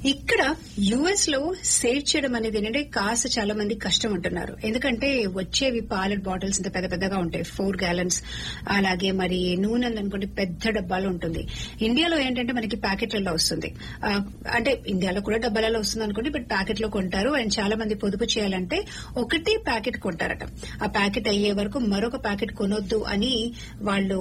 ఇక్కడ యుఎస్ లో సేవ్ చేయడం అనేది ఏంటంటే కాస్త చాలా మంది కష్టం అంటున్నారు ఎందుకంటే వచ్చేవి పాలెట్ బాటిల్స్ ఇంత పెద్ద పెద్దగా ఉంటాయి ఫోర్ గ్యాలన్స్ అలాగే మరి నూనె అనుకుంటే పెద్ద డబ్బాలు ఉంటుంది ఇండియాలో ఏంటంటే మనకి ప్యాకెట్లలో వస్తుంది ఆ, అంటే ఇండియాలో కూడా డబ్బాలలో వస్తుంది అనుకోండి బట్ ప్యాకెట్ లో కొంటారు అండ్ చాలా మంది పొదుపు చేయాలంటే ఒకటే ప్యాకెట్ కొంటారట ఆ ప్యాకెట్ అయ్యే వరకు మరొక ప్యాకెట్ కొనొద్దు అని వాళ్ళు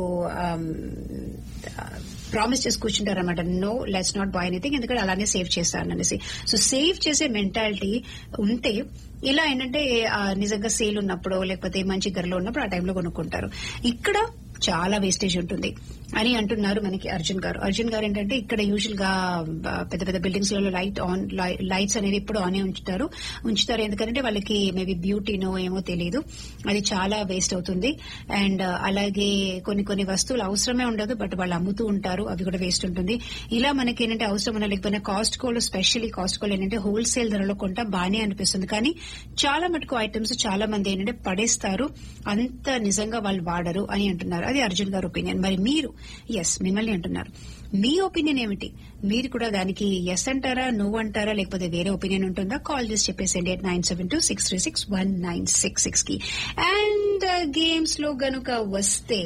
ప్రామిస్ చేసి కూర్చుంటారు అనమాట no let's not buy anything ఎందుకంటే అలానే సేవ్ చేస్తాను అనేసి సో సేవ్ చేసే మెంటాలిటీ ఉంటే ఇలా ఏంటంటే ఆ, నిజంగా సేల్ ఉన్నప్పుడు లేకపోతే మంచి ధరలో ఉన్నప్పుడు ఆ టైంలో కొనుక్కుంటారు ఇక్కడ చాలా వేస్టేజ్ ఉంటుంది అని అంటున్నారు మనకి అర్జున్ గారు అర్జున్ గారు ఏంటంటే ఇక్కడ యూజువల్ గా ఆ, పెద్ద పెద్ద బిల్డింగ్స్ లలో లైట్ ఆన్ లైట్స్ అనేది ఎప్పుడు ఆనే ఉంచుతారు ఉంచుతారు ఎందుకంటే వాళ్ళకి మేబీ బ్యూటీనో ఏమో తెలియదు అది చాలా వేస్ట్ అవుతుంది అండ్ అలాగే కొన్ని కొన్ని వస్తువులు అవసరమే ఉండదు బట్ వాళ్ళు అమ్ముతూ ఉంటారు అవి కూడా వేస్ట్ ఉంటుంది ఇలా మనకి ఏంటంటే అవసరం ఉన్న లేకపోయినా Costco specially Costco ఏంటంటే హోల్సేల్ ధరలో కొంటా బానే అనిపిస్తుంది కానీ చాలా మటుకు ఐటమ్స్ చాలా మంది ఏంటంటే పడేస్తారు అంత నిజంగా వాళ్ళు వాడరు అని అంటున్నారు అది అర్జున్ గారి ఒపీనియన్ మరి మీరు ఎస్ మిమ్మల్ని అంటున్నారు మీ ఒపీనియన్ ఏమిటి మీరు కూడా దానికి ఎస్ అంటారా నో అంటారా లేకపోతే వేరే ఒపీనియన్ ఉంటుందా కాల్ చేసి చెప్పేసండి at nine seven two six three six one nine six six కి అండ్ గేమ్స్ లో గనుక వస్తే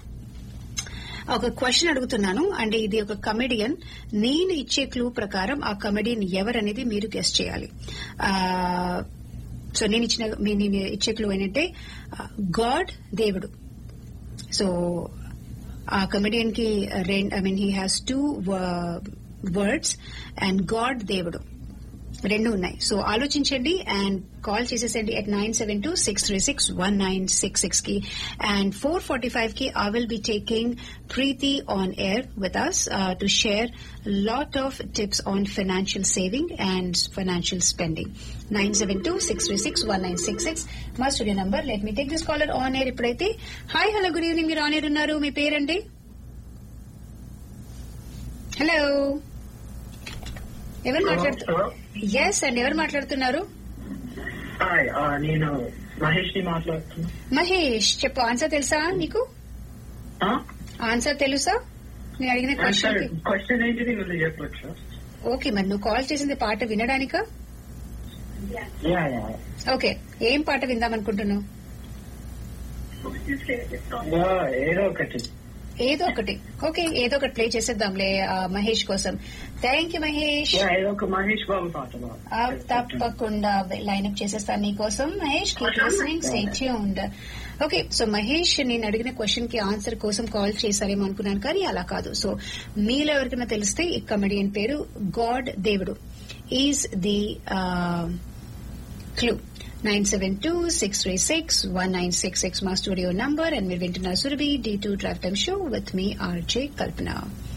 ఒక క్వశ్చన్ అడుగుతున్నాను అంటే ఇది ఒక కమెడియన్ నేను ఇచ్చే క్లూ ప్రకారం ఆ కమెడియన్ ఎవరనేది మీరు గెస్ట్ చేయాలి ఆ, సో నేను ఇచ్చిన మీ- నేను ఇచ్చే క్లూ ఏంటంటే గాడ్ దేవుడు సో ఆ కమెడియన్ కి రెండు I mean he has two words and God దేవుడు రెండు ఉన్నాయి సో ఆలోచించండి అండ్ కాల్ చేసేసండి at nine seven two six three six one nine six six కి అండ్ ఫోర్ ఫార్టీ ఫైవ్ కి I will be taking Preethi on air with us to share lot of tips on financial saving and financial spending nine seven two six three six one nine six six మా studio number let me take this caller on air ఇప్పుడైతే hi hello good evening మీరు on air ఉన్నారు మీ పేరండి hello ఎవరు మాట్లాడుతున్నారు yes అండి ఎవరు మాట్లాడుతున్నారు హాయ్ ఆ, నేను మహేష్ ని మాట్లాడుతున్నా మహేష్ చెప్పు ఆన్సర్ తెలుసా నీకు ఆ? ఆన్సర్ తెలుసా నేను అడిగిన ఆ, క్వశ్చన్ సరే క్వశ్చన్ ఏంటిది మళ్ళీ చెప్పొచ్చు ఓకే మరి నువ్వు కాల్ చేసింది పాట వినడానికా యా యా ఓకే ఏం పాట విందాం అనుకుంటున్నావు యా, ఏదో ఒకటి ఏదో ఒకటి ఓకే ఏదో ఒకటి ప్లే చేసేద్దాంలే ఆ, మహేష్ కోసం థ్యాంక్ యూ మహేష్ యా ఏదో ఒక మహేష్ బాబు పాట ఆ, తప్పకుండా లైన్అప్ చేసేస్తాను నీకోసం Mahesh keep listening stay tuned okay so Mahesh నేను అడిగిన క్వశ్చన్ కి ఆన్సర్ కోసం కాల్ చేశారేమో అనుకున్నాను కానీ అలా కాదు సో మీలో ఎవరికైనా తెలిస్తే ఈ కమెడియన్ పేరు గాడ్ దేవుడు is the clue nine seven two six three six one nine six six మా స్టూడియో నంబర్ అండ్ మీరు వింటున్నారు Surabhi D two drive time show with me RJ Kalpana